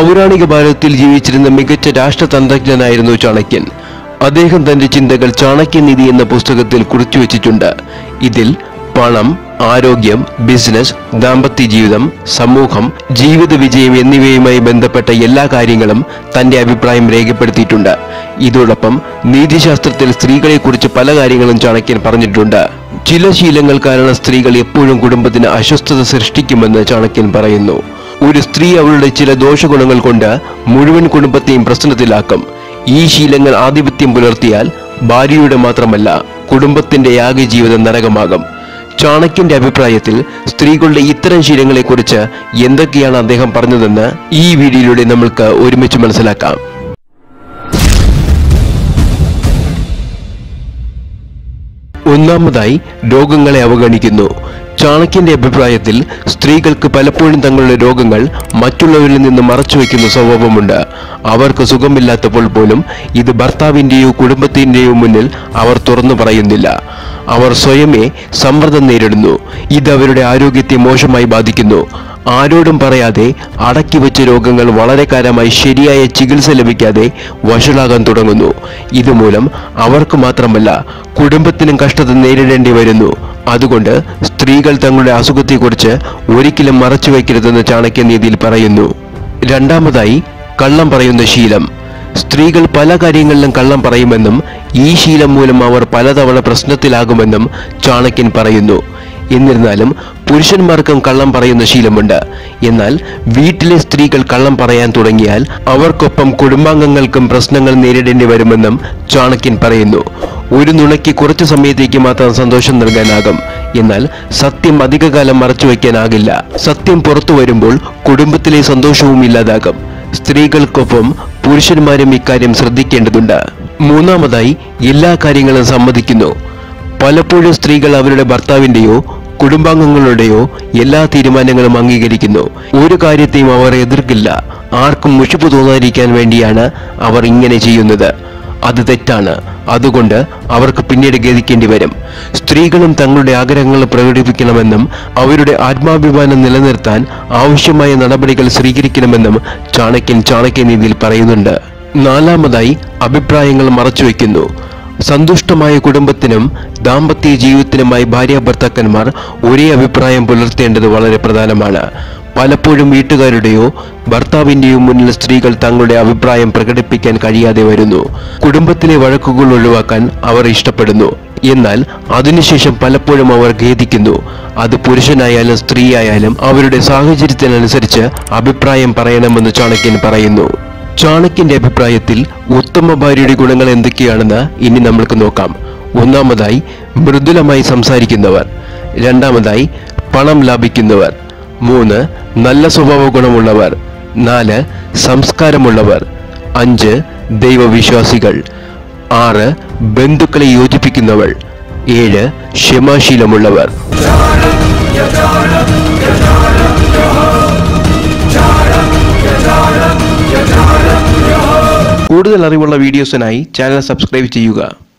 പൗരാണിക ഭാരതത്തിൽ ജീവിച്ചിരുന്ന മികച്ച രാഷ്ട്രതന്ത്രജ്ഞനായിരുന്നു ചാണക്യൻ അദ്ദേഹം തന്റെ ചിന്തകൾ ചാണക്യനിധി എന്ന പുസ്തകത്തിൽ കുറിച്ചുവച്ചിട്ടുണ്ട് ഇതിൽ പണം ആരോഗ്യം ബിസിനസ് ദാമ്പത്യ ജീവിതം സമൂഹം ജീവിത വിജയം എന്നിവയുമായി ബന്ധപ്പെട്ട എല്ലാ കാര്യങ്ങളും തന്റെ അഭിപ്രായം രേഖപ്പെടുത്തിയിട്ടുണ്ട് ഇതോടൊപ്പം നീതിശാസ്ത്രത്തിൽ സ്ത്രീകളെക്കുറിച്ച് പല കാര്യങ്ങളും ചാണക്യൻ പറഞ്ഞിട്ടുണ്ട് ചില ശീലങ്ങൾ കാരണം സ്ത്രീകൾ എപ്പോഴും കുടുംബത്തിന് അസ്വസ്ഥത സൃഷ്ടിക്കുമെന്ന് ചാണക്യൻ പറയുന്നു ഒരു സ്ത്രീ അവളുടെ ചില ദോഷഗുണങ്ങൾ കൊണ്ട് മുഴുവൻ കുടുംബത്തെയും പ്രശ്നത്തിലാക്കും ഈ ശീലങ്ങൾ ആധിപത്യം പുലർത്തിയാൽ ഭാര്യയുടെ മാത്രമല്ല കുടുംബത്തിന്റെ ആകെ ജീവിതം നരകമാകും ചാണക്യന്റെ അഭിപ്രായത്തിൽ സ്ത്രീകളുടെ ഇത്തരം ശീലങ്ങളെക്കുറിച്ച് എന്തൊക്കെയാണ് അദ്ദേഹം പറഞ്ഞതെന്ന് ഈ വീഡിയോയിലൂടെ നമ്മൾക്ക് ഒരുമിച്ച് മനസ്സിലാക്കാം ഒന്നാമതായി രോഗങ്ങളെ അവഗണിക്കുന്നു ചാണക്യന്റെ അഭിപ്രായത്തിൽ സ്ത്രീകൾക്ക് പലപ്പോഴും തങ്ങളുടെ രോഗങ്ങൾ മറ്റുള്ളവരിൽ നിന്ന് മറച്ചുവെക്കുന്ന സ്വഭാവമുണ്ട് അവർക്ക് സുഖമില്ലാത്തപ്പോൾ പോലും ഇത് ഭർത്താവിന്റെയോ കുടുംബത്തിന്റെയോ മുന്നിൽ അവർ തുറന്നു പറയുന്നില്ല അവർ സ്വയമേ സമ്മർദ്ദം നേരിടുന്നു ഇത് അവരുടെ ആരോഗ്യത്തെ മോശമായി ബാധിക്കുന്നു ആരോടും പറയാതെ അടക്കി വെച്ച രോഗങ്ങൾ വളരെ കാലമായി ശരിയായ ചികിത്സ ലഭിക്കാതെ വഷളാകാൻ തുടങ്ങുന്നു ഇതുമൂലം അവർക്ക് മാത്രമല്ല കുടുംബത്തിനും കഷ്ടത നേരിടേണ്ടി വരുന്നു അതുകൊണ്ട് സ്ത്രീകൾ തങ്ങളുടെ അസുഖത്തെക്കുറിച്ച് ഒരിക്കലും മറച്ചു വയ്ക്കരുതെന്ന് ചാണക്യനീതിയിൽ പറയുന്നു രണ്ടാമതായി കള്ളം പറയുന്ന ശീലം സ്ത്രീകൾ പല കാര്യങ്ങളിലും കള്ളം പറയുമെന്നും ഈ ശീലം മൂലം അവർ പലതവണ പ്രശ്നത്തിലാകുമെന്നും ചാണക്യൻ പറയുന്നു എന്നിരുന്നാലും പുരുഷന്മാർക്കും കള്ളം പറയുന്ന ശീലമുണ്ട് എന്നാൽ വീട്ടിലെ സ്ത്രീകൾ കള്ളം പറയാൻ തുടങ്ങിയാൽ അവർക്കൊപ്പം കുടുംബാംഗങ്ങൾക്കും പ്രശ്നങ്ങൾ നേരിടേണ്ടി വരുമെന്നും ചാണക്യൻ പറയുന്നു ഒരു നുണയ്ക്ക് കുറച്ചു സമയത്തേക്ക് മാത്രം സന്തോഷം നൽകാനാകും എന്നാൽ സത്യം അധികകാലം മറച്ചു വയ്ക്കാനാകില്ല സത്യം പുറത്തു വരുമ്പോൾ കുടുംബത്തിലെ സന്തോഷവും ഇല്ലാതാകും സ്ത്രീകൾക്കൊപ്പം പുരുഷന്മാരും ഇക്കാര്യം ശ്രദ്ധിക്കേണ്ടതുണ്ട് മൂന്നാമതായി എല്ലാ കാര്യങ്ങളും സമ്മതിക്കുന്നു പലപ്പോഴും സ്ത്രീകൾ അവരുടെ ഭർത്താവിന്റെയോ കുടുംബാംഗങ്ങളുടെയോ എല്ലാ തീരുമാനങ്ങളും അംഗീകരിക്കുന്നു ഒരു കാര്യത്തെയും അവർ എതിർക്കില്ല ആർക്കും മുഷിപ്പ് തോന്നാതിരിക്കാൻ വേണ്ടിയാണ് അവർ ഇങ്ങനെ ചെയ്യുന്നത് അത് തെറ്റാണ് അതുകൊണ്ട് അവർക്ക് പിന്നീട് ഖേദിക്കേണ്ടി വരും സ്ത്രീകളും തങ്ങളുടെ ആഗ്രഹങ്ങൾ പ്രകടിപ്പിക്കണമെന്നും അവരുടെ ആത്മാഭിമാനം നിലനിർത്താൻ ആവശ്യമായ നടപടികൾ സ്വീകരിക്കണമെന്നും ചാണക്യൻ ചാണക്യനീതിയിൽ പറയുന്നുണ്ട് നാലാമതായി അഭിപ്രായങ്ങൾ മറച്ചുവെക്കുന്നു സന്തുഷ്ടമായ കുടുംബത്തിനും ദാമ്പത്യ ജീവിതത്തിനുമായി ഭാര്യ ഭർത്താക്കന്മാർ ഒരേ അഭിപ്രായം പുലർത്തേണ്ടത് വളരെ പ്രധാനമാണ് പലപ്പോഴും വീട്ടുകാരുടെയോ ഭർത്താവിന്റെയോ മുന്നിൽ സ്ത്രീകൾ തങ്ങളുടെ അഭിപ്രായം പ്രകടിപ്പിക്കാൻ കഴിയാതെ വരുന്നു കുടുംബത്തിലെ വഴക്കുകൾ ഒഴിവാക്കാൻ അവർ ഇഷ്ടപ്പെടുന്നു എന്നാൽ അതിനുശേഷം പലപ്പോഴും അവർ ഖേദിക്കുന്നു അത് പുരുഷനായാലും സ്ത്രീയായാലും അവരുടെ സാഹചര്യത്തിനനുസരിച്ച് അഭിപ്രായം പറയണമെന്ന് ചാണക്യൻ പറയുന്നു ചാണക്യന്റെ അഭിപ്രായത്തിൽ ഉത്തമ ഭാര്യയുടെ ഗുണങ്ങൾ എന്തൊക്കെയാണെന്ന് ഇനി നമ്മൾക്ക് നോക്കാം ഒന്നാമതായി മൃദുലമായി സംസാരിക്കുന്നവർ രണ്ടാമതായി പണം ലാഭിക്കുന്നവർ മൂന്ന് നല്ല സ്വഭാവ ഗുണമുള്ളവർ നാല് സംസ്കാരമുള്ളവർ അഞ്ച് ദൈവവിശ്വാസികൾ ആറ് ബന്ധുക്കളെ യോജിപ്പിക്കുന്നവൾ ഏഴ് ക്ഷമാശീലമുള്ളവർ കൂടുതൽ അറിവുള്ള വീഡിയോസിനായി ചാനൽ സബ്സ്ക്രൈബ് ചെയ്യുക